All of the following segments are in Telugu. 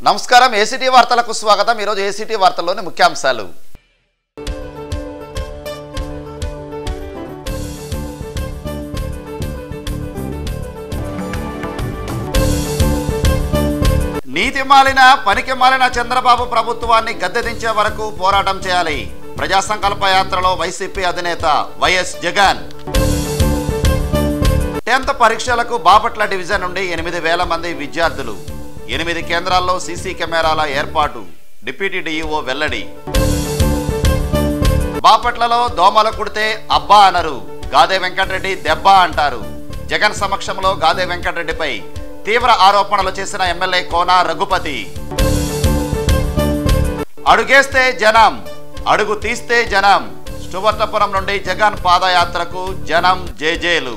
నమస్కారం ఏసీటీ వార్తలకు స్వాగతం ఈరోజు ఏసీటీ వార్తల్లోని ముఖ్యాంశాలు నీతి మాలిన పనికి మాలిన చంద్రబాబు ప్రభుత్వాన్ని గద్దెదించే వరకు పోరాటం చేయాలి ప్రజా సంకల్ప యాత్రలో వైసీపీ అధినేత వైఎస్ జగన్ టెన్త్ పరీక్షలకు బాపట్ల డివిజన్ నుండి ఎనిమిది వేల మంది విద్యార్థులు ఎనిమిది కేంద్రాల్లో సీసీ కెమెరాల ఏర్పాటు డిప్యూటీ డీఈఓ వెల్లడి బాపట్లలో దోమలు కుడితే అబ్బా అనరు గాదే వెంకటరెడ్డి దెబ్బ అంటారు జగన్ సమక్షంలో గాదే వెంకటరెడ్డిపై తీవ్ర ఆరోపణలు చేసిన ఎమ్మెల్యే కోనా రఘుపతి అడుగేస్తే జనం అడుగు తీస్తే జనం స్టువర్టపురం నుండి జగన్ పాదయాత్రకు జనం జేజేలు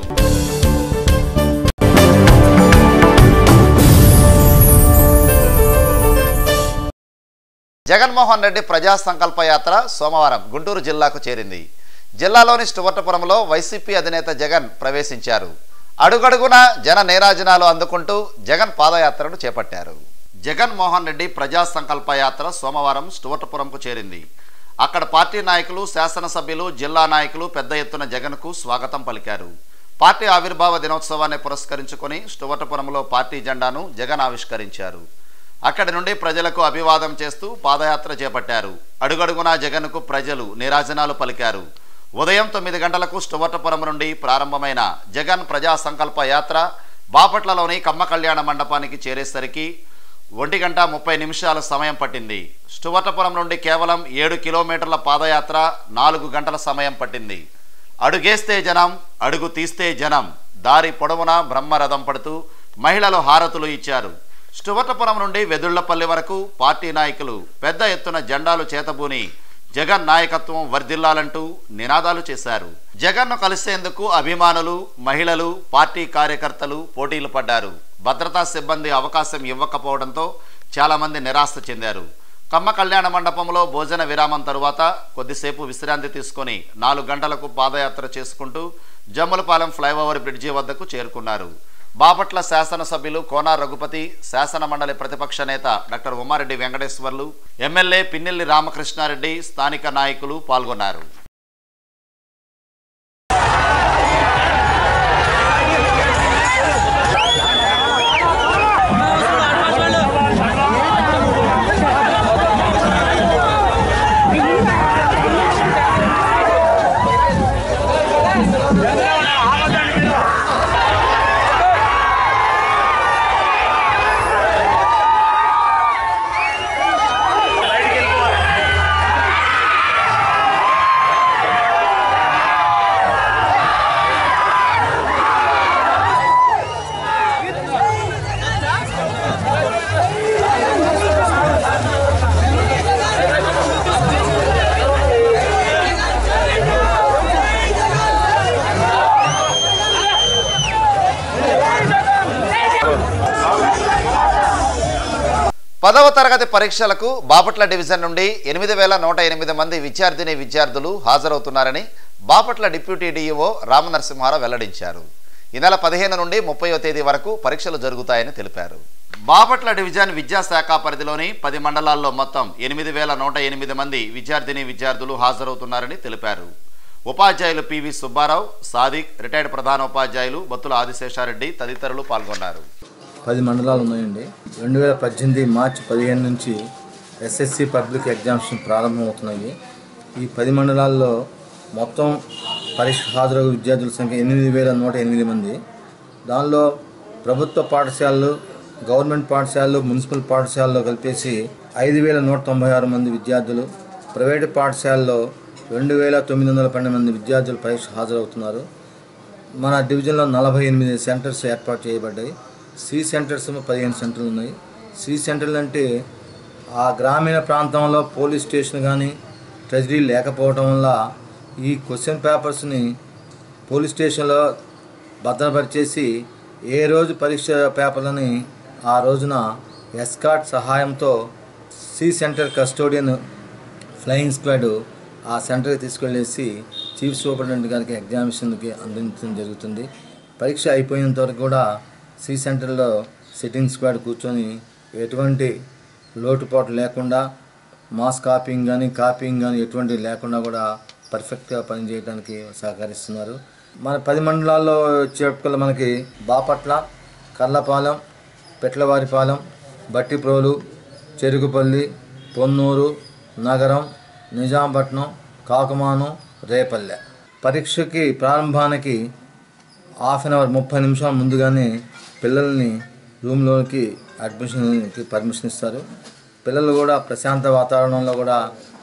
జగన్మోహన్ రెడ్డి ప్రజా సంకల్ప యాత్ర సోమవారం గుంటూరు జిల్లాకు చేరింది జిల్లాలోని స్టువర్టపురంలో వైసీపీ అధినేత జగన్ ప్రవేశించారు అడుగడుగున జన నీరాజనాలు అందుకుంటూ జగన్ పాదయాత్రను చేపట్టారు జగన్మోహన్ రెడ్డి ప్రజా సంకల్ప యాత్ర సోమవారం స్టువర్టపురంకు చేరింది అక్కడ పార్టీ నాయకులు శాసనసభ్యులు జిల్లా నాయకులు పెద్ద ఎత్తున జగన్కు స్వాగతం పలికారు పార్టీ ఆవిర్భావ దినోత్సవాన్ని పురస్కరించుకొని స్టువర్టపురంలో పార్టీ జెండాను జగన్ ఆవిష్కరించారు అక్కడి నుండి ప్రజలకు అభివాదం చేస్తూ పాదయాత్ర చేపట్టారు అడుగడుగునా జగన్కు ప్రజలు నిరాజనాలు పలికారు ఉదయం తొమ్మిది గంటలకు స్టువర్టపురం నుండి ప్రారంభమైన జగన్ ప్రజా సంకల్ప యాత్ర బాపట్లలోని కమ్మ కళ్యాణ మండపానికి చేరేసరికి ఒంటి గంట ముప్పై నిమిషాల సమయం పట్టింది స్టువర్టపురం నుండి కేవలం ఏడు కిలోమీటర్ల పాదయాత్ర నాలుగు గంటల సమయం పట్టింది అడుగేస్తే జనం అడుగు తీస్తే జనం దారి పొడవునా బ్రహ్మరథం పడుతూ మహిళలు హారతులు ఇచ్చారు స్టువర్టపురం నుండి వెదుళ్లపల్లి వరకు పార్టీ నాయకులు పెద్ద ఎత్తున జెండాలు చేతబూని జగన్ నాయకత్వం వర్ధిల్లాలంటూ నినాదాలు చేశారు జగన్ను కలిసేందుకు అభిమానులు మహిళలు పార్టీ కార్యకర్తలు పోటీలు పడ్డారు భద్రతా సిబ్బంది అవకాశం ఇవ్వకపోవడంతో చాలామంది నిరాశ చెందారు కమ్మ కళ్యాణ మండపంలో భోజన విరామం తరువాత కొద్దిసేపు విశ్రాంతి తీసుకొని నాలుగు గంటలకు పాదయాత్ర చేసుకుంటూ జమ్ములపాలెం ఫ్లైఓవర్ బ్రిడ్జి వద్దకు చేరుకున్నారు బాపట్ల శాసనసభ్యులు కోనా రఘుపతి శాసన మండలి ప్రతిపక్ష నేత డాక్టర్ ఉమారెడ్డి వెంకటేశ్వర్లు ఎమ్మెల్యే పిన్నెల్లి రామకృష్ణారెడ్డి స్థానిక నాయకులు పాల్గొన్నారు పదవ తరగతి పరీక్షలకు బాపట్ల డివిజన్ నుండి ఎనిమిది వేల నూట ఎనిమిది మంది విద్యార్థిని విద్యార్థులు హాజరవుతున్నారని బాపట్ల డిప్యూటీ డీఈఓ రామనరసింహారావు వెల్లడించారు ఈ నెల పదిహేను నుండి ముప్పయో తేదీ వరకు పరీక్షలు జరుగుతాయని తెలిపారు బాపట్ల డివిజన్ విద్యాశాఖ పరిధిలోని పది మండలాల్లో మొత్తం ఎనిమిది వేల నూట ఎనిమిది మంది విద్యార్థిని విద్యార్థులు హాజరవుతున్నారని తెలిపారు ఉపాధ్యాయులు పివి సుబ్బారావు సాదిక్ రిటైర్డ్ ప్రధానోపాధ్యాయులు బత్తుల ఆదిశేషారెడ్డి తదితరులు పాల్గొన్నారు పది మండలాలు ఉన్నాయండి రెండు వేల పద్దెనిమిది మార్చి పదిహేను నుంచి ఎస్ఎస్సి పబ్లిక్ ఎగ్జామ్స్ ప్రారంభమవుతున్నాయి ఈ పది మండలాల్లో మొత్తం పరీక్ష హాజరగు విద్యార్థుల సంఖ్య ఎనిమిది వేల నూట ఎనిమిది మంది దానిలో ప్రభుత్వ పాఠశాలలు గవర్నమెంట్ పాఠశాలలు మున్సిపల్ పాఠశాలలో కలిపేసి ఐదు వేల నూట తొంభై ఆరు మంది విద్యార్థులు ప్రైవేటు పాఠశాలలో రెండు వేల తొమ్మిది వందల పన్నెండు మంది విద్యార్థులు పరీక్ష హాజరవుతున్నారు మన డివిజన్లో నలభై ఎనిమిది సెంటర్స్ ఏర్పాటు చేయబడ్డాయి సి సెంటర్స్ పదిహేను సెంటర్లు ఉన్నాయి సి సెంటర్లు అంటే ఆ గ్రామీణ ప్రాంతంలో పోలీస్ స్టేషన్ కానీ ట్రెజరీ లేకపోవడం వల్ల ఈ క్వశ్చన్ పేపర్స్ని పోలీస్ స్టేషన్లో భద్రపరిచేసి ఏ రోజు పరీక్ష పేపర్లని ఆ రోజున ఎస్కాట్ సహాయంతో C center custodian flying squad ఆ సెంటర్కి తీసుకెళ్ళేసి చీఫ్ సూపరింటెండెంట్ గారికి ఎగ్జామినేషన్కి అందించడం జరుగుతుంది పరీక్ష అయిపోయినంత వరకు కూడా సి సెంటర్లో సిట్టింగ్ స్క్వాడ్ కూర్చొని ఎటువంటి లోటుపాటు లేకుండా మాస్ కాపింగ్ కానీ కాపింగ్ కానీ ఎటువంటి లేకుండా కూడా పర్ఫెక్ట్గా పనిచేయడానికి సహకరిస్తున్నారు మన పది మండలాల్లో చెప్పుకోవాలి మనకి బాపట్ల కర్లపాలెం పెట్లవారిపాలెం బట్టిప్రోలు చెరుకుపల్లి పొన్నూరు నగరం నిజాంపట్నం కాకుమాను రేపల్లె పరీక్షకి ప్రారంభానికి హాఫ్ అన్ అవర్ ముప్పై నిమిషాల ముందుగానే పిల్లల్ని రూమ్లోకి అడ్మిషన్కి పర్మిషన్ ఇస్తారు పిల్లలు కూడా ప్రశాంత వాతావరణంలో కూడా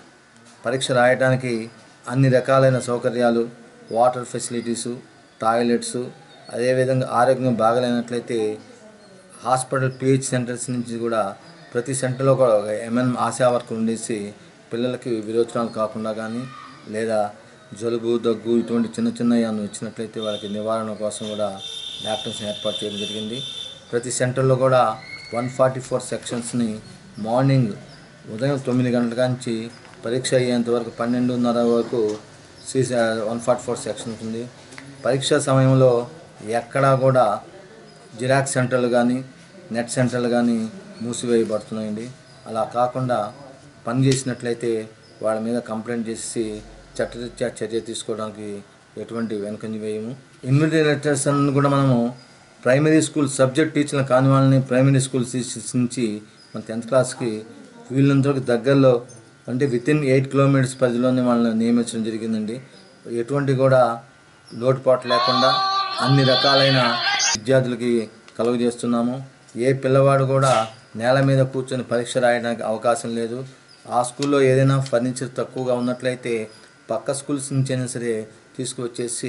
పరీక్ష రాయడానికి అన్ని రకాలైన సౌకర్యాలు వాటర్ ఫెసిలిటీసు టాయిలెట్స్ అదేవిధంగా ఆరోగ్యం బాగలేనట్లయితే హాస్పిటల్ పిహెచ్ సెంటర్స్ నుంచి కూడా ప్రతి సెంటర్లో కూడా ఒక ఎంఎన్ ఆశా వర్కర్ ఉండేసి పిల్లలకి విరోచనాలు కాకుండా కానీ లేదా జలుబు దగ్గు ఇటువంటి చిన్న చిన్న ఏమైనా వచ్చినట్లయితే వాళ్ళకి నివారణ కోసం కూడా డాక్టర్స్ ఏర్పాటు చేయడం జరిగింది ప్రతి సెంటర్లో కూడా వన్ ఫార్టీ ఫోర్ సెక్షన్స్ని మార్నింగ్ ఉదయం తొమ్మిది గంటల నుంచి పరీక్ష అయ్యేంత వరకు పన్నెండున్నర వరకు C one forty four section ఉంటుంది పరీక్ష సమయంలో ఎక్కడా కూడా జిరాక్స్ సెంటర్లు కానీ నెట్ సెంటర్లు కానీ మూసివేయబడుతున్నాయండి అలా కాకుండా పని చేసినట్లయితే వాళ్ళ మీద కంప్లైంట్ చేసి చట్టరీత్యా చర్య తీసుకోవడానికి ఎటువంటి వెనుకంజ వేయము ఇన్విజిలేటర్స్ కూడా మనము ప్రైమరీ స్కూల్ సబ్జెక్ట్ టీచర్లు కాని వాళ్ళని ప్రైమరీ స్కూల్ టీచర్స్ నుంచి మన టెన్త్ క్లాస్కి వీళ్ళంత దగ్గరలో అంటే విత్ ఇన్ ఎయిట్ కిలోమీటర్స్ పరిధిలోనే వాళ్ళని నియమించడం జరిగిందండి ఎటువంటి కూడా లోటుపాటు లేకుండా అన్ని రకాలైన విద్యార్థులకి కలుగజేస్తున్నాము ఏ పిల్లవాడు కూడా నేల మీద కూర్చొని పరీక్ష రాయడానికి అవకాశం లేదు ఆ స్కూల్లో ఏదైనా ఫర్నిచర్ తక్కువగా ఉన్నట్లయితే పక్క స్కూల్స్ నుంచి అయినా సరే తీసుకువచ్చేసి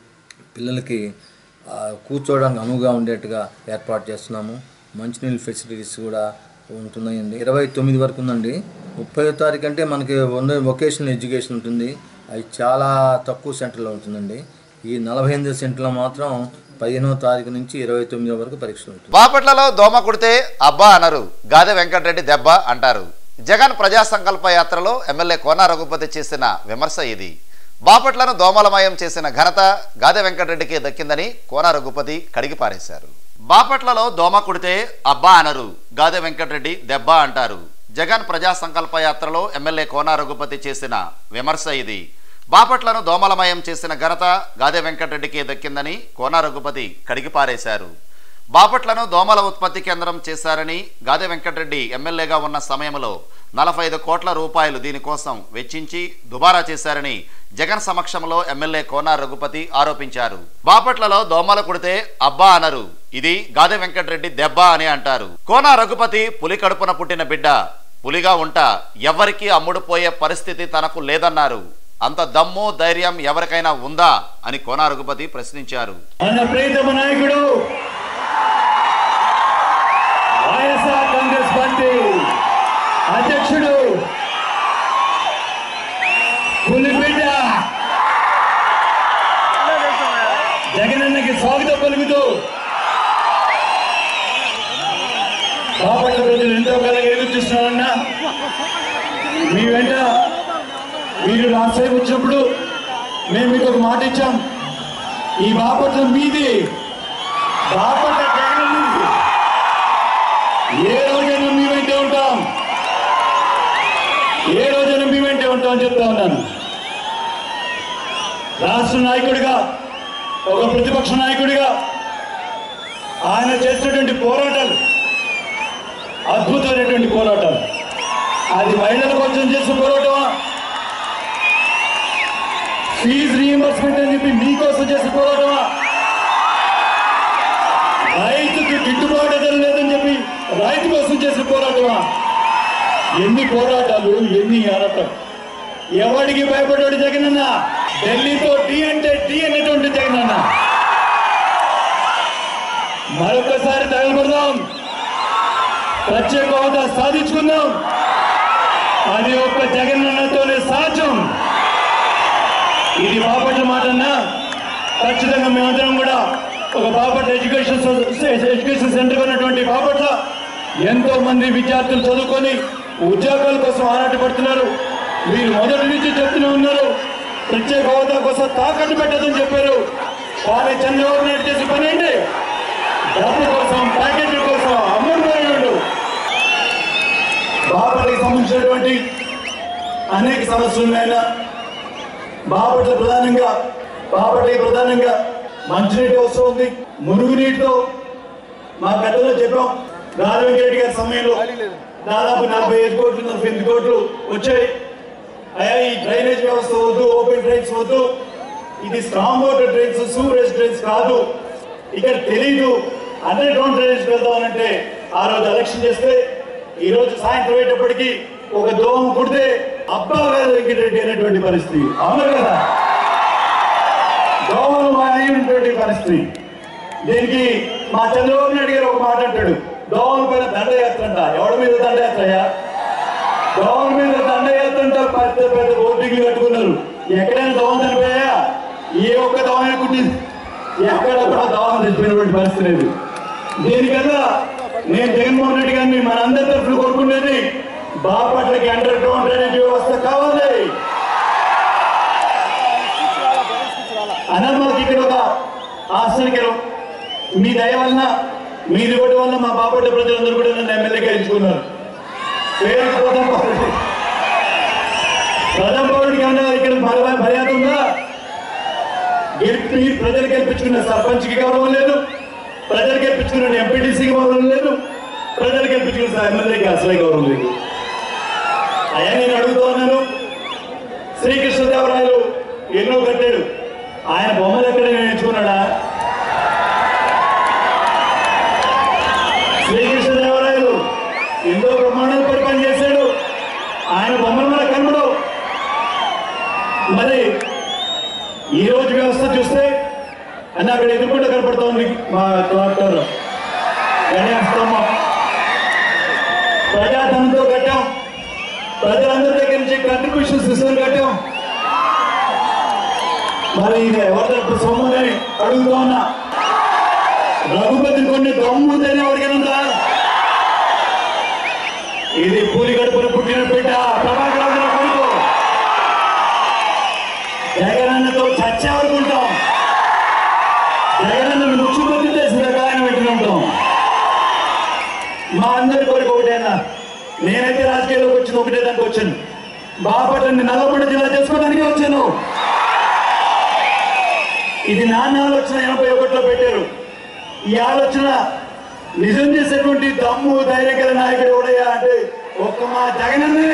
పిల్లలకి ఆ, కూర్చోవడానికి అనువుగా ఉండేట్టుగా ఏర్పాటు చేస్తున్నాము మంచినీళ్ళ ఫెసిలిటీస్ కూడా ఉంటున్నాయండి ఇరవై తొమ్మిది వరకు ఉందండి ముప్పై తారీఖు అంటే మనకి ఉన్న వొకేషనల్ ఎడ్యుకేషన్ ఉంటుంది అది చాలా తక్కువ సెంటర్లో ఉంటుందండి ఈ నలభై ఎనిమిది సెంటర్లో మాత్రం పదిహేనవ తారీఖు నుంచి ఇరవై తొమ్మిదో వరకు పరీక్షలు ఉంటుంది బాపట్లలో దోమ కుడితే అబ్బా అనరు గాదె వెంకటరెడ్డి దెబ్బ అంటారు జగన్ ప్రజా సంకల్ప యాత్రలో ఎమ్మెల్యే కోన రఘుపతి చేసిన విమర్శ ఇది బాపట్లను దోమలమయం చేసిన ఘనత గాదె వెంకటరెడ్డికి దక్కిందని కోన రఘుపతి కడిగి పారేశారు బాపట్లలో దోమ కుడితే అబ్బా అనరు గాదె వెంకటరెడ్డి దెబ్బ అంటారు జగన్ ప్రజా సంకల్ప యాత్రలో ఎమ్మెల్యే కోన రఘుపతి చేసిన విమర్శ ఇది బాపట్లను దోమలమయం చేసిన ఘనత గాదె వెంకటరెడ్డికి దక్కిందని కోన రఘుపతి కడిగి పారేశారు బాపట్లను దోమల ఉత్పత్తి కేంద్రం చేశారని గాదె వెంకటరెడ్డి ఎమ్మెల్యేగా ఉన్న సమయంలో నలభై ఐదు కోట్ల రూపాయలు దీనికోసం వెచ్చించి దుబారా చేశారని జగన్ సమక్షంలో ఎమ్మెల్యే కోన రఘుపతి ఆరోపించారు బాపట్లలో దోమలు కుడితే అబ్బా అనరు ఇది గాదె వెంకటరెడ్డి దెబ్బ అని అంటారు కోన రఘుపతి పులి కడుపున పుట్టిన బిడ్డ పులిగా ఉంటా ఎవ్వరికీ అమ్ముడుపోయే పరిస్థితి తనకు లేదన్నారు అంత దమ్ము ధైర్యం ఎవరికైనా ఉందా అని కోన రఘుపతి ప్రశ్నించారు మన ప్రీతమ నాయకుడు వైఎస్ఆర్ కాంగ్రెస్ పార్టీ అధ్యక్షుడు పులిబిడ్డ జగనన్నకి స్వాగతం పలుకుతూ బాపట్ల ప్రజలు ఎంతో కాలం ఎదురు చూస్తున్నారన్నా మీ వెంట మీరు లాస్ట్ టైం వచ్చినప్పుడు మేము మీకు ఒక మాట ఇచ్చాం ఈ బాపట్ల మీది బాపట్ల జగన్ మీది ఏ రోజైనా మీ వెంటే ఉంటాం ఏ రోజైనా మీ వెంటే ఉంటాం అని చెప్తా ఉన్నాను రాష్ట్ర నాయకుడిగా ఒక ప్రతిపక్ష నాయకుడిగా ఆయన చేసినటువంటి పోరాటాలు అద్భుతమైనటువంటి పోరాటాలు అది మహిళల కోసం చేసిన పోరాటమా ఫీజు రీఎంబర్స్మెంట్ అని చెప్పి మీకోసం చేసిన పోరాటమా రైతుకి గిట్టుబాటు ధర లేదని చెప్పి రైతు కోసం చేసిన పోరాటమా ఎన్ని పోరాటాలు ఎన్ని ఆరాటం ఎవడికి భయపడ్డాడు జగనన్న ఢిల్లీతో టీ అంటే టీ అనేటువంటి జగనన్న మరొకసారి తగలబడదాం ప్రత్యేక హోదా సాధించుకుందాం అది ఒక్క జగనన్నతోనే సాధ్యం ఇది బాపట్ల మాటన్నా ఖచ్చితంగా మేమందరం కూడా ఒక బాపట్ల ఎడ్యుకేషన్ సొ- ఎడ్యుకేషన్ సెంటర్ ఉన్నటువంటి బాపట్ల ఎంతో మంది విద్యార్థులు చదువుకొని ఉద్యోగాల కోసం ఆరాటపడుతున్నారు మీరు మొదటి నుంచి చెప్తూనే ఉన్నారు ప్రత్యేక హోదా కోసం తాకట్టు పెట్టదని చెప్పారు కానీ చంద్రబాబు నాయుడు చేసే పని ఏంటి డబ్బు కోసం ప్యాకెట్ల కోసం అమ్ముడు పోయాడు సంబంధించినటువంటి అనేక సమస్యలు ఉన్నాయన్న బాపట్ల ప్రధానంగా బాపట్లకి ప్రధానంగా మంచినీటి అవసరం ఉంది మురుగునీటితో మా పెద్దలో చెప్పాం రాజవెంకరెడ్డి గారి సమయంలో దాదాపు నలభై ఐదు కోట్లు నలభై ఎనిమిది కోట్లు వచ్చాయి అయ్యా ఈ డ్రైనేజ్ వ్యవస్థ వద్దు ఓపెన్ డ్రైన్స్ వద్దు ఇది స్ట్రాంగ్ వాటర్ డ్రైన్స్ సూరేజ్ డ్రైన్స్ కాదు ఇక్కడ తెలీదు అండర్ గ్రౌండ్ డ్రైనేజ్ వెళ్దామనంటే ఆ రోజు ఎలక్షన్ చేస్తే ఈ రోజు సాయంత్రం అయ్యేటప్పటికి ఒక దోమ కుడితే అబ్బా వేద వెంకటరెడ్డి అనేటువంటి పరిస్థితి అవును కదా దోమలు మానేటువంటి పరిస్థితి దీనికి మా చంద్రబాబు నాయుడు గారు ఒక మాట అంటాడు దోమల పైన దండయాత్ర అంట ఎవరి మీద దండయాత్రయ్యా దోమల మీద దండయాత్ర అంట పెద్ద పెద్ద బోర్డింగ్లు కట్టుకున్నారు ఎక్కడైనా దోమ చనిపోయా ఏ ఒక్క దోమ కుట్టింది ఎక్కడ కూడా దోమ చచ్చిపోయినటువంటి పరిస్థితి లేదు దీనికన్నా నేను జగన్మోహన్ రెడ్డి గారిని మనందరి తరఫున కోరుకునేది బాపట్లకి అండర్ గ్రౌండ్ డ్రైనేజ్ వ్యవస్థ కావాలి అన్నమ్మకి ఇక్కడ ఒక ఆశ్చర్యకరం మీ దయ వలన మీ ఇవ్వడం వల్ల మా బాపట్ల ప్రజలందరూ కూడా నన్ను ఎమ్మెల్యేగా ఎంచుకున్నారు పేరు ప్రథమ పౌరుడు ప్రథమ పౌరుడికి ఏమన్నా ఇక్కడ మరో మర్యాద ఉందా గెలిపి మీరు ప్రజలు గెలిపించుకున్న సర్పంచ్కి గౌరవం లేదు ప్రజలు గెలిపించుకున్న ఎంపీటీసీకి గౌరవం లేదు ప్రజలు గెలిపించుకున్న ఎమ్మెల్యేకి అసలే గౌరవం లేదు అయ్యా నేను అడుగుతూ ఉన్నాను శ్రీకృష్ణదేవరాయలు ఎన్నో కట్టాడు ఆయన బొమ్మలు ఎక్కడ నేర్చుకున్నాడా శ్రీకృష్ణదేవరాయలు ఎన్నో బ్రహ్మాండాలు పరిపాలన చేశాడు ఆయన బొమ్మలు మనకు కనబడవు మరి ఈ రోజు వ్యవస్థ చూస్తే అన్న అక్కడ ఎదుర్కొంటే కనపడుతోంది మా డాక్టర్ గణేష్ స్తంభం ప్రజాధనంతో కట్టాం ప్రజలందరి దగ్గర నుంచి కంట్రిబ్యూషన్ సిస్టమ్ కట్టాం మరి ఇది ఎవరి సొమ్ముని అడుగుతా ఉన్నా రఘుపతి కొన్ని దమ్ముందని ఎవరికైనా ఇది పూలి గడుపున పుట్టిన బిడ్డ ప్రభాకర్ రాజుల కొడుకు జగనన్నతో చచ్చేవనుకుంటాం జగనన్న ముఖ్యమంత్రి చేసిన ఆయన పెట్టుకుంటాం మా అందరి కోరిక ఒకటేనా నేనైతే రాజకీయాల్లోకి వచ్చిన ఒకటే దానికి వచ్చాను బాపట్లని నల్లగొండ జిల్లా చేసుకోవడానికి వచ్చాను ఇది నాన్న ఆలోచన ఎనభై ఒకటిలో పెట్టారు ఈ ఆలోచన నిజం చేసేటువంటి దమ్ము ధైర్యం గల నాయకుడు ఎవడయ్యా అంటే ఒక్క మా జగనన్నే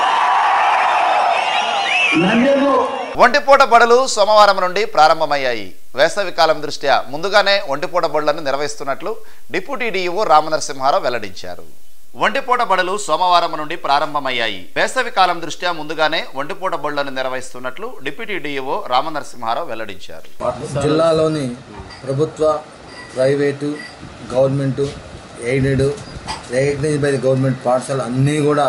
నంద్యాలలో ఒంటిపూట బడులు సోమవారం నుండి ప్రారంభమయ్యాయి వేసవి కాలం దృష్ట్యా ముందుగానే ఒంటిపూట బడులను నిర్వహిస్తున్నట్లు డిప్యూటీ డీఈఓ రామనరసింహారావు వెల్లడించారు ఒంటిపూట బడులు సోమవారం నుండి ప్రారంభమయ్యాయి వేసవి కాలం దృష్ట్యా ముందుగానే ఒంటిపూట బడులను నిర్వహిస్తున్నట్లు డిప్యూటీ డీఈఓ రామనరసింహారావు వెల్లడించారు జిల్లాలోని ప్రభుత్వ private government aided recognised by the government పాఠశాల అన్నీ కూడా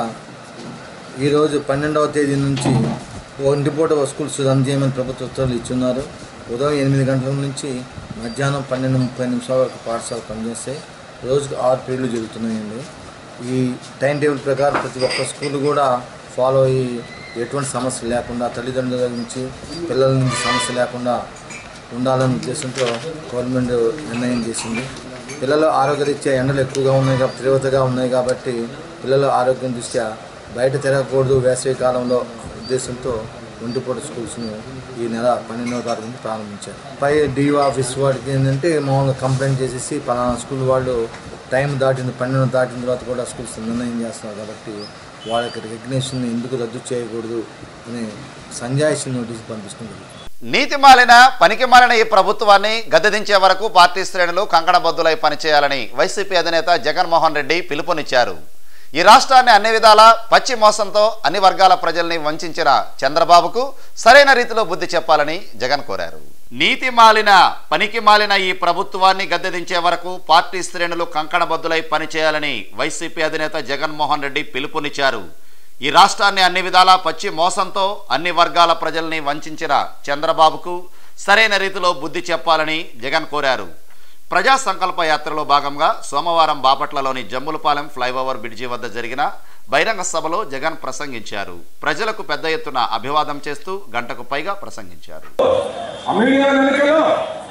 ఈరోజు పన్నెండవ తేదీ నుంచి ఒంటిపూట స్కూల్స్ రన్ చేయమని ప్రభుత్వ ఉత్తర్వులు ఇచ్చున్నారు ఉదయం ఎనిమిది గంటల నుంచి మధ్యాహ్నం పన్నెండు ముప్పై నిమిషాల వరకు పాఠశాల పనిచేస్తాయి రోజుకు ఆరు పీరియడ్లు జరుగుతున్నాయండి ఈ టైం టేబుల్ ప్రకారం ప్రతి ఒక్క స్కూల్ కూడా ఫాలో అయ్యి ఎటువంటి సమస్య లేకుండా తల్లిదండ్రుల నుంచి పిల్లల నుంచి సమస్య లేకుండా ఉండాలనే ఉద్దేశంతో గవర్నమెంట్ నిర్ణయం చేసింది పిల్లల ఆరోగ్యరీత్యా ఎండలు ఎక్కువగా ఉన్నాయి కాబట్టి తీవ్రతగా ఉన్నాయి కాబట్టి పిల్లల ఆరోగ్యం దృష్ట్యా బయట తిరగకూడదు వేసవి కాలంలో ఉద్దేశంతో ఒంటిపూట స్కూల్స్ను ఈ నెల పన్నెండవ తారీఖు నుంచి ప్రారంభించారు పై డిఓ ఆఫీస్ వాడికి ఏంటంటే మామూలుగా కంప్లైంట్ చేసేసి పలానా స్కూల్ వాళ్ళు టైం దాటింది పన్నెండు దాటిన తర్వాత కూడా స్కూల్స్ నిర్ణయం చేస్తున్నారు కాబట్టి వాళ్ళకి రికగ్నేషన్ ఎందుకు రద్దు చేయకూడదు అని సంజాయిషి నోటీస్ పంపిస్తుంది నీతి మాలిన పనికి మాలిన ఈ ప్రభుత్వాన్ని గద్దెదించే వరకు పార్టీ శ్రేణులు కంకణబద్దులై పనిచేయాలని వైసీపీ అధినేత జగన్మోహన్ రెడ్డి పిలుపునిచ్చారు ఈ రాష్ట్రాన్ని అన్ని విధాల పచ్చి మోసంతో అన్ని వర్గాల ప్రజల్ని వంచిన చంద్రబాబుకు సరైన రీతిలో బుద్ధి చెప్పాలని జగన్ కోరారు నీతి మాలిన పనికి మాలిన ఈ ప్రభుత్వాన్ని గద్దెదించే వరకు పార్టీ శ్రేణులు కంకణబద్దులై పనిచేయాలని వైసీపీ అధినేత జగన్మోహన్ రెడ్డి పిలుపునిచ్చారు ఈ రాష్ట్రాన్ని అన్ని విధాలా పచ్చి మోసంతో అన్ని వర్గాల ప్రజల్ని వంచిన చంద్రబాబుకు సరైన రీతిలో బుద్ధి చెప్పాలని జగన్ కోరారు ప్రజా సంకల్ప యాత్రలో భాగంగా సోమవారం బాపట్లలోని జమ్ములపాలెం ఫ్లైఓవర్ బ్రిడ్జి వద్ద జరిగిన బహిరంగ సభలో జగన్ ప్రసంగించారు ప్రజలకు పెద్ద ఎత్తున అభివాదం చేస్తూ గంటకు పైగా ప్రసంగించారు అమెరికా ఎన్నికలు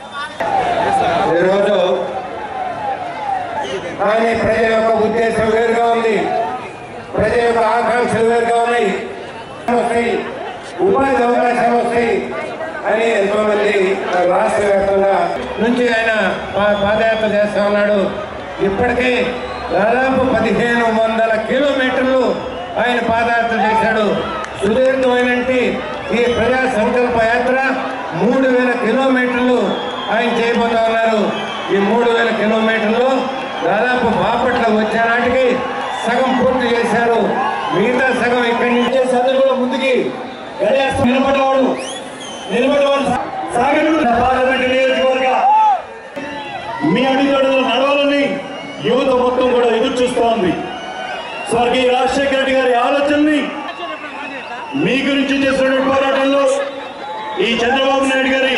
ఈరోజు కానీ ప్రజల యొక్క ఉద్దేశం వేరుగా ఉంది ప్రజల యొక్క ఆకాంక్షలు నుంచి ఆయన పా- పాదయాత్ర చేస్తా ఉన్నాడు ఇప్పటికే దాదాపు పదిహేను వందల కిలోమీటర్లు ఆయన పాదయాత్ర చేశాడు సుదీర్ఘమైనటువంటి ఈ ప్రజా సంకల్ప యాత్ర మూడు వేల కిలోమీటర్లు ఆయన చేయబోతా ఉన్నారు ఈ మూడు వేల కిలోమీటర్లు దాదాపు బాపట్ల వచ్చే నాటికి సగం పూర్తి చేశారు మిగతా సగం ఇక్కడి నుంచి సందర్భంలో ముందుకి గడియాస్తం నిలబడేవాడు నిలబడేవాడు సాగడు పార్లమెంట్ నియోజకవర్గ మీ అడుగుజాడలో నడవాలని యువత మొత్తం కూడా ఎదురు చూస్తూ ఉంది స్వర్గీయ రాజశేఖర రెడ్డి గారి ఆలోచనని మీ గురించి చేస్తున్న పోరాటంలో ఈ చంద్రబాబు నాయుడు గారి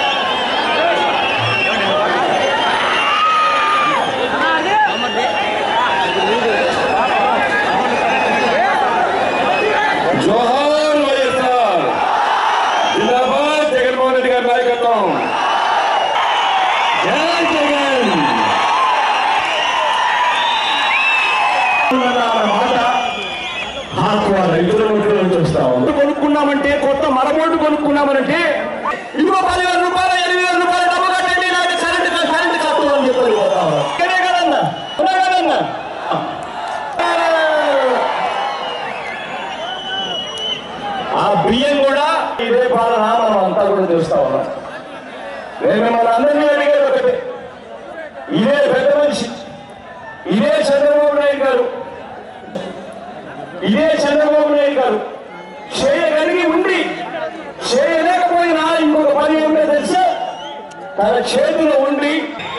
జోహార్ వైఎస్ఆర్ జిందాబాద్ జగన్మోహన్ రెడ్డి గారి నాయకత్వం జై జగన్ అన్న మాట ఆత్మ రైతుల నోట్లో నుంచి వస్తా ఉంది కొనుక్కున్నామంటే కొత్త మరబోటు కొనుక్కున్నామనంటే ఇదిగో పదివేల రూపాయలు ఎనిమిది వేల రూపాయలు డబ్బు కట్టండి నాకు కరెంట్ కా- కరెంట్ కట్టు అని చెప్పి పోతా ఉన్నారు. ఇక్కడే కదన్నా ఉన్నా కదన్నా ఆ బియ్యం కూడా ఇదే పాలన మనం అంతా కూడా చూస్తా ఉన్నాం నేను మన అందరినీ అడిగేది ఒకటి ఇదే పెద్ద మనిషి ఇదే చంద్రబాబు నాయుడు గారు ఇదే చంద్రబాబు నాయుడు గారు చేయగలిగి ఉండి చేయలేకపోయినా ఇంకొక పని ఏమిటో తెలుసా తన చేతిలో ఉండి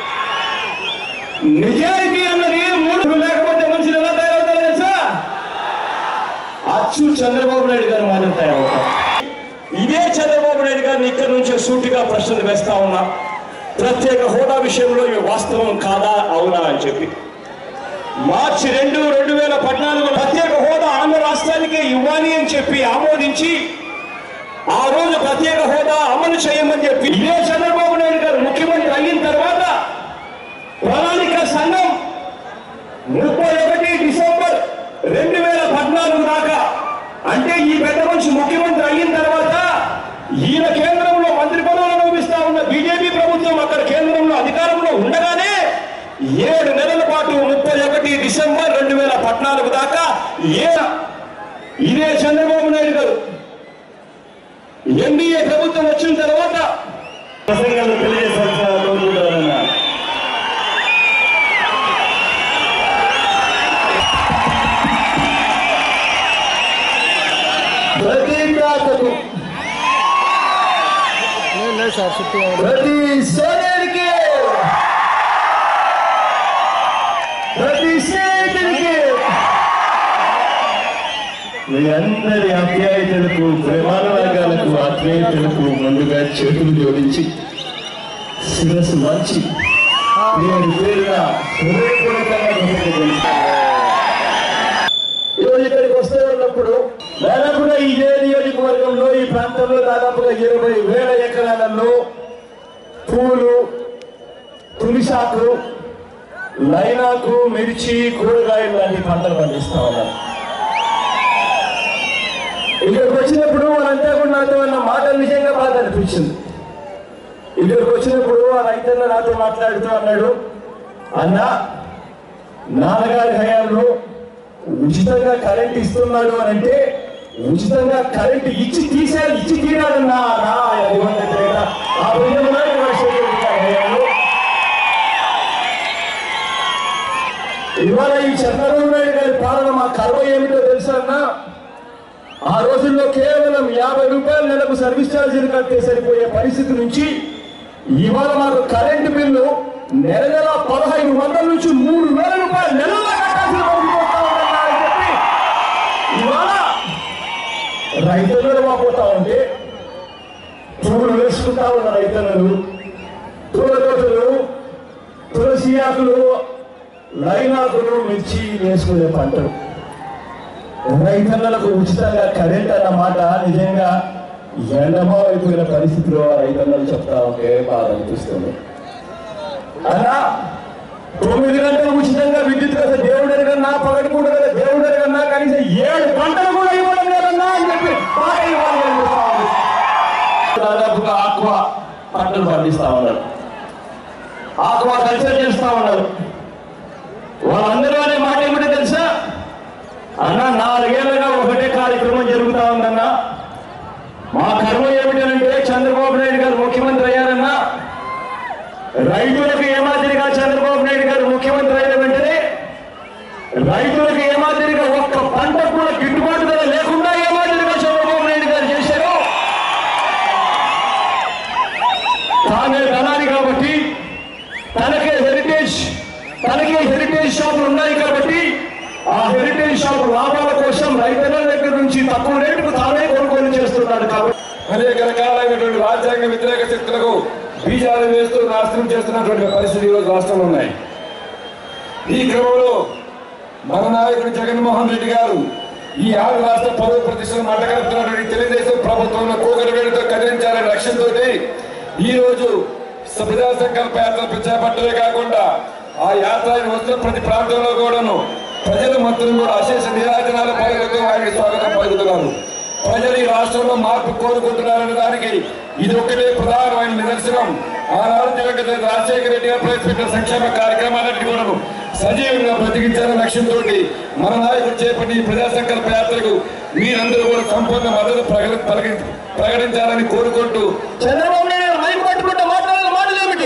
నిజాయితీ అన్నది మూడు లేకపోతే మనుషులు ఎలా తయారవుతారో తెలుసా అచ్చు చంద్రబాబు నాయుడు గారు మాత్రం తయారవుతారు ఇదే చంద్రబాబు నాయుడు గారిని ఇక్కడి నుంచే సూటిగా ప్రశ్నలు వేస్తా ఉన్నా ప్రత్యేక హోదా విషయంలో ఇవి వాస్తవం కాదా అవునా అని చెప్పి మార్చి రెండు రెండు వేల పద్నాలుగు ప్రత్యేక హోదా ఆంధ్ర రాష్ట్రానికి ఇవ్వాలి అని చెప్పి ఆమోదించి ఆ రోజు ప్రత్యేక హోదా అమలు చేయమని చెప్పి ఇదే చంద్రబాబు నాయుడు గారు ముఖ్యమంత్రి అయిన తర్వాత ప్రణాళిక సంఘం ముప్పై ఒకటి డిసెంబర్ రెండు వేల పద్నాలుగు దాకా అంటే ఈ పెద్ద మనిషి ముఖ్యమంత్రి అయిన తర్వాత ఈయన కేంద్రంలో మంత్రి పదవులు అనుభవిస్తా ఉన్న బీజేపీ ప్రభుత్వం అక్కడ కేంద్రంలో అధికారంలో ఉండగానే ఏడు నెలల పాటు ముప్పై ఒకటి డిసెంబర్ రెండు వేల పద్నాలుగు దాకా ఏ ఇదే చంద్రబాబు నాయుడు గారు ఎన్డీఏ ప్రభుత్వం వచ్చిన తర్వాత ప్రసంగాలు తెలియజేశాల్సిన కోరుకుంటారన్నా ప్రతి ప్రాంతకు ప్రతి సోదరుడికి ప్రతి స్నేహితుడికి మీ అందరి ఆప్యాయతలకు ప్రేమానురాగాలకు ఆత్మీయతలకు ముందుగా చేతులు జోడించి శిరస్సు మంచి పేరు పేరుగా హృదయపూర్వకంగా కృతజ్ఞతలు. ఈరోజు ఇక్కడికి వస్తూ ఉన్నప్పుడు దాదాపుగా ఇదే నియోజకవర్గంలో ఈ ప్రాంతంలో దాదాపుగా ఇరవై వేల ఎకరాలలో పూలు తులిసాకు లైనాకు మిర్చి కూరగాయలు లాంటి పంటలు పండిస్తా ఉన్నారు ఇక్కడికి వచ్చినప్పుడు వాళ్ళంతా కూడా నాతో అన్న మాటలు నిజంగా బాధ అనిపించింది ఇక్కడికి వచ్చినప్పుడు ఆ రైతన్న నాతో మాట్లాడుతూ అన్నాడు అన్న నాన్నగారి హయాంలో ఉచితంగా కరెంట్ ఇస్తున్నాడు అని అంటే ఉచితంగా కరెంట్ ఇచ్చి తీసాడు ఇచ్చి తీరాడన్నా రా అదిగోండి తేడా. ఆ భుజంలో రాజశేఖర రెడ్డి గారి హయాంలో ఇవాళ ఈ చంద్రబాబు నాయుడు గారి పాలన మా కర్మ ఏమిటో తెలుసా అన్నా ఆ రోజుల్లో కేవలం యాభై రూపాయల నెలకు సర్వీస్ ఛార్జీలు కడితే సరిపోయే పరిస్థితి నుంచి ఇవాళ మాకు కరెంటు బిల్లు నెల నెల పదహైదు వందల నుంచి మూడు వేల రూపాయలు నెలలో కట్టాల్సిన పరిస్థితి వస్తా ఉందన్నా అని చెప్పి ఇవాళ రైతులు పోతా ఉంటే పువ్వులు వేసుకుంటా ఉన్న రైతులు పూల తోటలు తులసి ఆకులు లైనాకులు మిర్చి వేసుకునే పంటలు రైతన్నలకు ఉచితంగా కరెంట్ అన్న మాట నిజంగా ఎండమో అయిపోయిన పరిస్థితిలో ఆ రైతన్నలు చెప్తా ఉంటే బాధ అనిపిస్తుంది అలా తొమ్మిది గంటలు ఉచితంగా విద్యుత్ కదా దేవుడు కన్నా పగటి పూట కదా దేవుడు కన్నా కనీసం ఏడు గంటలు కూడా ఇవ్వడం లేదన్నా అని చెప్పి బాధ ఇవ్వాలి అనిపిస్తా ఉంది. దాదాపుగా ఆక్వా పంటలు పండిస్తా ఉన్నారు ఆక్వా కల్చర్ చేస్తా ఉన్నారు వాళ్ళందరూ అనే మాట ఏమిటో తెలుసా అన్న నాలుగేళ్లుగా ఒకటే కార్యక్రమం జరుగుతా ఉందన్న మా కర్మ ఏమిటంటే చంద్రబాబు నాయుడు గారు ముఖ్యమంత్రి అయ్యారన్నా రైతులకు ఏ మాదిరిగా చంద్రబాబు నాయుడు గారు ముఖ్యమంత్రి అయిన వెంటనే రైతులకు ఏ మాదిరిగా ఒక్క పంట కూడా గిట్టుబాటు ధర లేకుండా ఏ మాదిరిగా చంద్రబాబు నాయుడు గారు చేశారు తానే ధనాన్ని కాబట్టి తనకే హెరిటేజ్ తనకే హెరిటేజ్ షాపులు ఉన్నాయి కాబట్టి ఆ హెరిటేజ్ షాపు లాభాల కోసం రైతుల దగ్గర నుంచి తక్కువ రేటుకు తానే కొనుగోలు చేస్తున్నాడు కాబట్టి అనేక రకాలైనటువంటి రాజ్యాంగ వ్యతిరేక శక్తులకు బీజాలు వేస్తూ నాశనం చేస్తున్నటువంటి పరిస్థితి ఈరోజు రాష్ట్రంలో ఉన్నాయి ఈ క్రమంలో మన నాయకుడు జగన్మోహన్ రెడ్డి గారు ఈ ఆరు రాష్ట్ర పదవి ప్రతిష్టలు మంటగలుపుతున్నటువంటి తెలుగుదేశం ప్రభుత్వంలో కూగల వేడితో కదిలించాలనే లక్ష్యంతో ఈ రోజు ప్రజా సంకల్ప యాత్ర చేపట్టమే కాకుండా ఆ యాత్ర ఆయన వస్తున్న ప్రతి ప్రాంతంలో కూడాను ప్రజలు మొత్తం కూడా అశేష నిరాజనాల పలుకుతూ ఆయన స్వాగతం పలుకుతున్నారు ప్రజలు ఈ రాష్ట్రంలో మార్పు కోరుకుంటున్నారనే దానికి ఇది ఒకటే ప్రధానమైన నిదర్శనం ఆనాడు దివంగత రాజశేఖర రెడ్డి గారు ప్రవేశపెట్టిన సంక్షేమ కార్యక్రమాలన్నిటి కూడాను సజీవంగా బ్రతికించాలనే లక్ష్యంతో మన నాయకుడు చేపట్టి ఈ ప్రజా సంకల్ప యాత్రకు మీరందరూ కూడా సంపూర్ణ మద్దతు ప్రకటి ప్రకటి- ప్రకటించాలని కోరుకుంటూ చంద్రబాబు నాయుడు గారు మైక్ పట్టుకుంటే మాట్లాడిన మాటలు ఏమిటి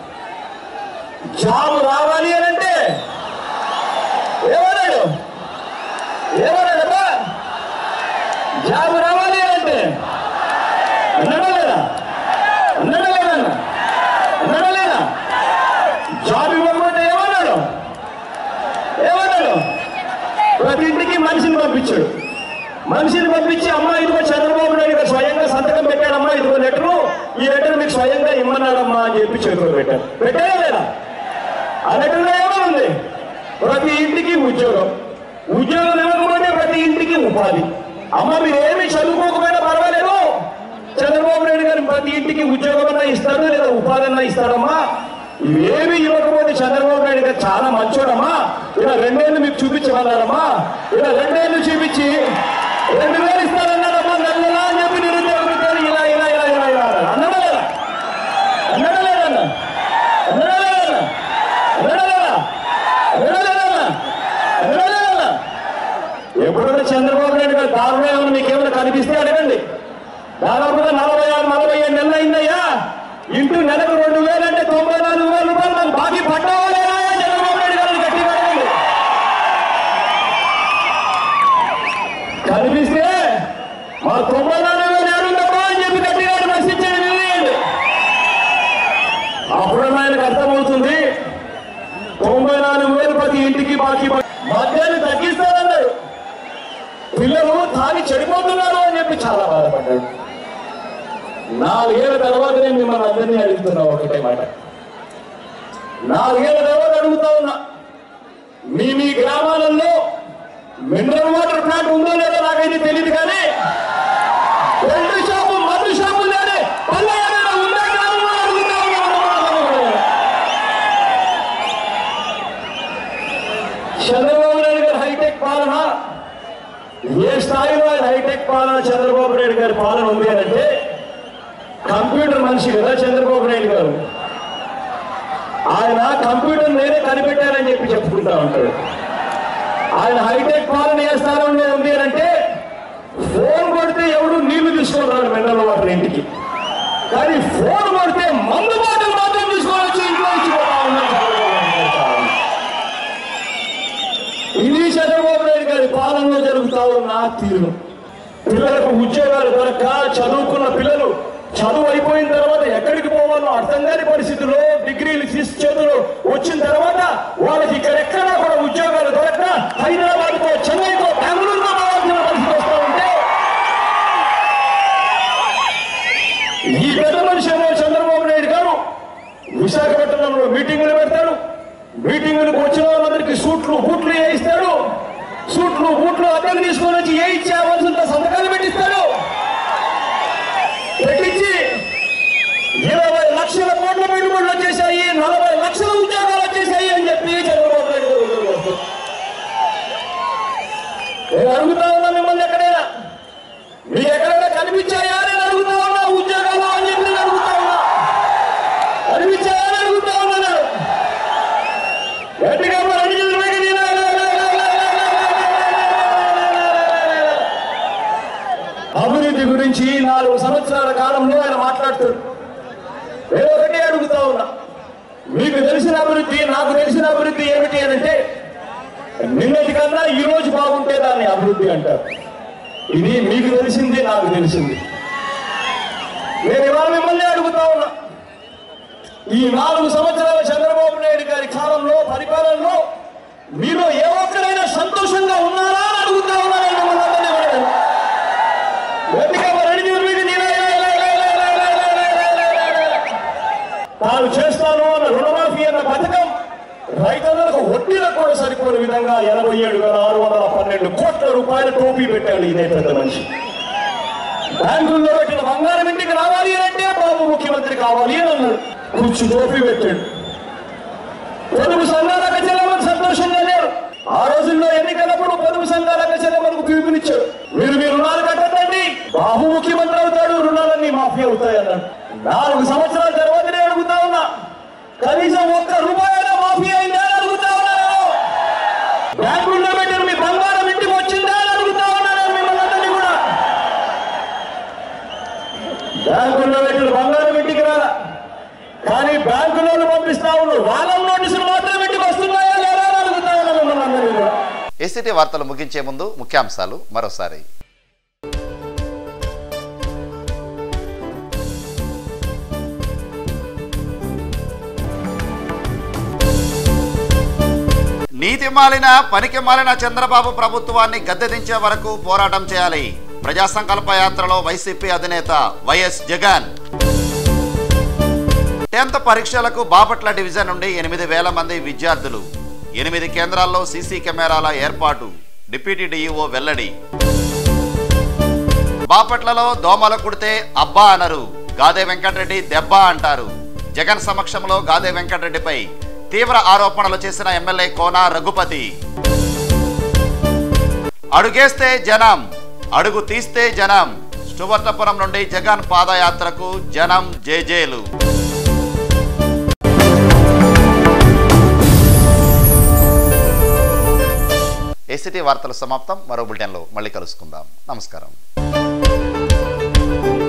జాబ్ రావాలి అని అంటే ఏమన్నాడు ఏమన్నాడబ్బా జాబ్ రావాలి అని అంటే అన్నాడా లేదా అన్నాడా లేదా అన్న? అన్నాడా లేదా జాబ్ ఇవ్వకపోతే ఏమన్నాడు ఏమన్నాడు ప్రతి ఇంటికి మనిషిని పంపించాడు మనిషిని పంపించి అమ్మా ఇదిగో చంద్రబాబు నాయుడు గారు స్వయంగా సంతకం పెట్టాడమ్మా ఇదిగో లెటరు ఈ లెటర్ మీకు స్వయంగా ఇమ్మన్నాడమ్మా అని చెప్పి చేతిలో పెట్టారు పెట్టారా లేదా ఆ లెటర్లో ఏమనుంది ప్రతి ఇంటికి ఉద్యోగం ఉద్యోగం ఇవ్వకపోతే ప్రతి ఇంటికి ఉపాధి అమ్మ మీరు ఏమి చదువుకోకపోయినా పర్వాలేదు చంద్రబాబు నాయుడు గారు ప్రతి ఇంటికి ఉద్యోగం అన్నా ఇస్తాడు లేదా ఉపాధి అన్నా ఇస్తాడమ్మా ఇవేమి ఇవ్వకపోతే చంద్రబాబు నాయుడు గారు చాలా మంచోడమ్మా ఇలా రెండేళ్ళు మీకు చూపించమన్నారమ్మా ఇలా రెండేళ్ళు చూపించి రెండు వేలు ఇస్తారన్నారమ్మా నెల నెలా అని చెప్పి నిరుద్యోగులతో ఇలా ఇలా ఇలా ఇలా ఇలా అన్నారు. అన్నాడా లేదా అన్నాడా లేదన్నా అన్నాడా లేదన్నా అన్నాడా లేదా అన్నాడా లేదన్నా అన్నాడా లేదన్నా ఎప్పుడైనా చంద్రబాబు నాయుడు గారు దారుణం ఏమైనా మీకు ఏమైనా కనిపిస్తే అడగండి దాదాపుగా నలభై ఆరు నలభై ఏడు నెలలు అయిందయ్యా ఇంటూ నెలకు రెండు వేలు అంటే తొంభై నాలుగు వేల రూపాయలు మాకు బాకీ పడ్డావాలేనా చంద్రబాబు నాయుడు గారిని గట్టిగా అడగండి కనిపిస్తే మా తొంభై నాలుగు వేలు ఏడుందమ్మా అని చెప్పి గట్టిగా ప్రశ్నించండి నిలయండి అప్పుడన్నా ఆయనకు అర్థమవుతుంది తొంభై నాలుగు వేలు ప్రతి ఇంటికి బాకీ పడ్- మద్యాన్ని తగ్గిస్తారన్నారు పిల్లలు తాగి చెడిపోతున్నారు అని చెప్పి చాలా బాధపడ్డాడు నాలుగేళ్ల తర్వాత నేను మిమ్మల్ని అందరినీ అడుగుతున్నా ఒకటే మాట నాలుగేళ్ల తర్వాత అడుగుతా ఉన్నా మీ మీ గ్రామాలలో మినరల్ వాటర్ ప్లాంట్ ఉందో లేదో నాకైతే తెలియదు కానీ రెండు షాపు మందు షాపు లేని పల్లె ఏమైనా ఉందా గ్రామంలో అడుగుతా ఉన్నా. చంద్రబాబు నాయుడు గారి హైటెక్ పాలన ఏ స్థాయిలో ఆయన హైటెక్ పాలన చంద్రబాబు నాయుడు గారి పాలన ఉంది అని అంటే కంప్యూటర్ మనిషి కదా చంద్రబాబు నాయుడు గారు ఆయన కంప్యూటర్ నేనే కనిపెట్టారని చెప్పి చెప్పుకుంటా ఉంటాడు ఆయన హైటెక్ పాలన ఏ స్థానంలో ఉంది అని అంటే ఫోన్ కొడితే ఎవడు నీళ్లు తీసుకొని రాడు మినరల్ వాటర్ ఇంటికి కానీ ఫోన్ కొడితే మందు బాటలు మాత్రం తీసుకొని వచ్చి ఇంట్లో ఇచ్చిపోతా ఉన్నాడు చంద్రబాబు నాయుడు గారి పాలన. ఇది చంద్రబాబు నాయుడు గారి పాలనలో జరుగుతా ఉన్న తీరు పిల్లలకు ఉద్యోగాలు దొరక్క చదువుకున్న పిల్లలు చదువు అయిపోయిన తర్వాత ఎక్కడికి పోవాలో అర్థం కాని పరిస్థితుల్లో డిగ్రీలు తీసి చేతులు వచ్చిన తర్వాత వాళ్ళకి ఇక్కడెక్కడా కూడా ఉద్యోగాలు దొరక్క హైదరాబాద్ కో చెన్నైకో బెంగళూరుకో పోవాల్సిన పరిస్థితి వస్తూ ఉంటే ఈ పెద్ద మనిషి ఏమో చంద్రబాబు నాయుడు గారు విశాఖపట్నంలో మీటింగులు పెడతాడు మీటింగులకు వచ్చిన వాళ్ళందరికీ సూట్లు బూట్లు వేయిస్తాడు సూట్లు బూట్లు అద్దెకు తీసుకొని వచ్చి ఏ ఇచ్చేవలసిన సంతకాలు పెట్టిస్తాడు పెట్టించి ఇరవై లక్షల కోట్ల పెట్టుబడులు వచ్చేసాయి నలభై లక్షల ఉద్యోగాలు వచ్చేసాయి అని చెప్పి చంద్రబాబు నాయుడు గారు ఉద్యోగాలు వస్తారు. నేను అడుగుతా ఉన్నా మిమ్మల్ని ఎక్కడైనా మీకు ఎక్కడైనా కనిపించాయా అని అడుగుతా ఉన్నా ఉద్యోగాలు అని చెప్పి నేను అడుగుతా ఉన్నా కనిపించాయా అని అడుగుతా ఉన్నా నేను గురించి నాలుగు సంవత్సరాల కాలంలో ఆయన మాట్లాడుతాడు నేను ఒకటే అడుగుతా ఉన్నా మీకు తెలిసిన అభివృద్ధి నాకు తెలిసిన అభివృద్ధి ఏమిటి అని అంటే నిన్నటి కన్నా ఈ రోజు బాగుంటే దాన్ని అభివృద్ధి అంటారు ఇది మీకు తెలిసింది నాకు తెలిసింది నేను ఇవాళ మిమ్మల్ని అడుగుతా ఉన్నా ఈ నాలుగు సంవత్సరాల చంద్రబాబు నాయుడు గారి కాలంలో పరిపాలనలో మీరు ఏ ఒక్కరైనా సంతోషంగా ఉన్నారా అని అడుగుతా ఉన్నా నేను మిమ్మల్ని అందరినీ కూడా. ఎందుకమ్మా రెండు చేతులు పెట్టి నీవే, లే, లే, లే, లే, లే, లే, లే, లే, లే, లే, లే, లే. తాను చేస్తాను అన్న రుణమాఫీ అన్న పథకం రైతులకు వడ్డీలకు కూడా సరిపోని విధంగా ఎనభై ఏడు వేల ఆరు వందల పన్నెండు కోట్ల రూపాయల టోపీ పెట్టాడు ఇదే పెద్ద మనిషి బ్యాంకుల్లో పెట్టిన బంగారం ఇంటికి రావాలి అని అంటే బాబు ముఖ్యమంత్రి కావాలి అని అన్నాడు కూర్చు టోపీ పెట్టాడు పొదుపు సంఘాలకు చెల్లమని సంతోషంగా లేరు ఆ రోజుల్లో ఎన్నికలప్పుడు పొదుపు సంఘాలకు చెల్లమని పిలుపునిచ్చాడు మీరు మీ రుణాలు కట్టండి బాబు ముఖ్యమంత్రి అవుతాడు రుణాలన్నీ మాఫీ అవుతాయి అన్నాడు నాలుగు సంవత్సరాల తర్వాత నేను అడుగుతా ఉన్నా కనీసం ఒక్క రూపాయల మాఫీ అయిందా అని అడుగుతా ఉన్నాను బ్యాంకుల్లో పెట్టిన మీ బంగారం ఇంటికి వచ్చిందా అని అడుగుతా ఉన్నాను మిమ్మల్ని అందరినీ కూడా బ్యాంకుల్లో పెట్టిన బంగారం ఇంటికి రాలా కానీ బ్యాంకులో పంపిస్తా ఉన్నారు వాళ్ళ నోటీసులు మాత్రం ఇంటికి వస్తున్నాయా లేదా అని అడుగుతా ఉన్నాను మిమ్మల్ని అందరినీ కూడా ఏసీటీ వార్తలు ముగించే ముందు ముఖ్యాంశాలు మరోసారి నీతి మాలిన పనికి మాలిన చంద్రబాబు ప్రభుత్వాన్ని గద్దెదించే వరకు పోరాటం చేయాలి ప్రజా సంకల్ప యాత్రలో వైసీపీ అధినేత వైఎస్ జగన్ టెన్త్ పరీక్షలకు బాపట్ల డివిజన్ నుండి ఎనిమిది వేల మంది విద్యార్థులు ఎనిమిది కేంద్రాల్లో సీసీ కెమెరాల ఏర్పాటు డిప్యూటీ డీఈఓ వెల్లడి బాపట్లలో దోమలు కుడితే అబ్బా అనరు గాదే వెంకటరెడ్డి దెబ్బ అంటారు జగన్ సమక్షంలో గాదే వెంకటరెడ్డిపై తీవ్ర ఆరోపణలు చేసిన ఎమ్మెల్యే కోన రఘుపతి అడుగేస్తే జనం అడుగు తీస్తే జనం స్టువర్టపురం నుండి జగన్ పాదయాత్రకు జనం జేజేలు ఏసీటీ వార్తలు సమాప్తం మరో బులెటిన్లో మళ్ళీ కలుసుకుందాం నమస్కారం